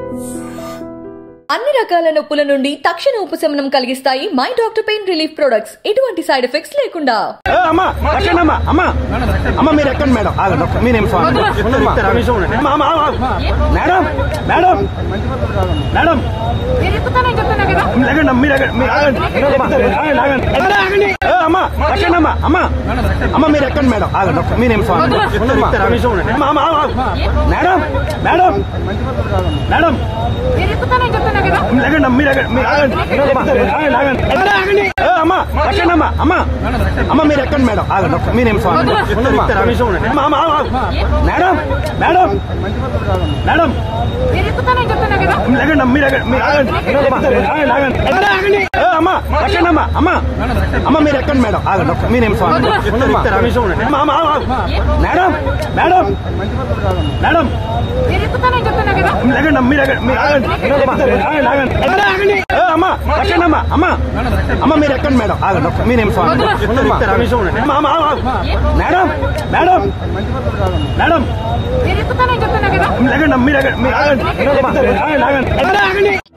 అన్ని రకాల నొప్పుల నుండి తక్షణ ఉపశమనం కలిగిస్తాయి my doctor pain relief products ఎటువంటి సైడ్ ఎఫెక్ట్స్ లేకుండా ఏ, అమ్మా ఎక్కండి అమ్మా అమ్మా అమ్మ మీరు ఎక్కండి మేడం ఆగండి ఒక్క- మీరేం స్వామి ఇస్తారా? అమ్మా, అమ్మా, అమ్మా. మేడం మేడం మేడం మీరు ఎక్కుతానని చెప్తున్నా కదా ఎగండి మీరు ఎగండి మీరు ఆగండి ఆగండి, ఆగండి. ఆగండి. ఏ, అమ్మా ఎక్కండి అమ్మా అమ్మా అమ్మ మీరు ఎక్కండి మేడం ఆగండి ఒక్క- మీరేం స్వామి ఇస్తారా? అమ్మా, అమ్మా, అమ్మా. మేడం మేడం మేడం మీరు ఎక్కుతానని చెప్తున్నా కదా ఎగండి మీరు ఎగండి మీరు ఆగండి ఆగండి, ఆగండి. ఏ, అమ్మా ఎక్కండి అమ్మా అమ్మా అమ్మ మీరు ఎక్కండి మేడం ఆగండి ఒక్క- మీరేం స్వామి ఇస్తారా? అమ్మా, అమ్మా, అమ్మా. మేడం మేడం మేడం మీరు ఎక్కుతానని చెప్తున్నా కదా ఎగండి మీరు ఎగండి మీరు ఆగండి ఆగండి, ఆగండి. ఏ, అమ్మా ఎక్కండి అమ్మా అమ్మా అమ్మ మీరు ఎక్కండి మేడం ఆగండి ఒక్క- మీరేం స్వామి ఇస్తారా? అమ్మా, అమ్మా, అమ్మా. మేడం మేడం మేడం మీరు ఎక్కుతానని చెప్తున్నా కదా ఎగండి మీరు ఎగండి మీరు ఆగండి ఆగండి, ఆగండి. ఏ, అమ్మా ఎక్కండి అమ్మా అమ్మా అమ్మ మీరు ఎక్కండి మేడం ఆగండి ఒక్క- మీరేం స్వామి ఇస్తారా? అమ్మా, అమ్మా, అమ్మా. మేడం మేడం మేడం మీరు ఎక్కుతానని చెప్తున్నా కదా ఎగండి మీరు ఎగండి మీరు ఆగండి ఆగండి, ఆగండి.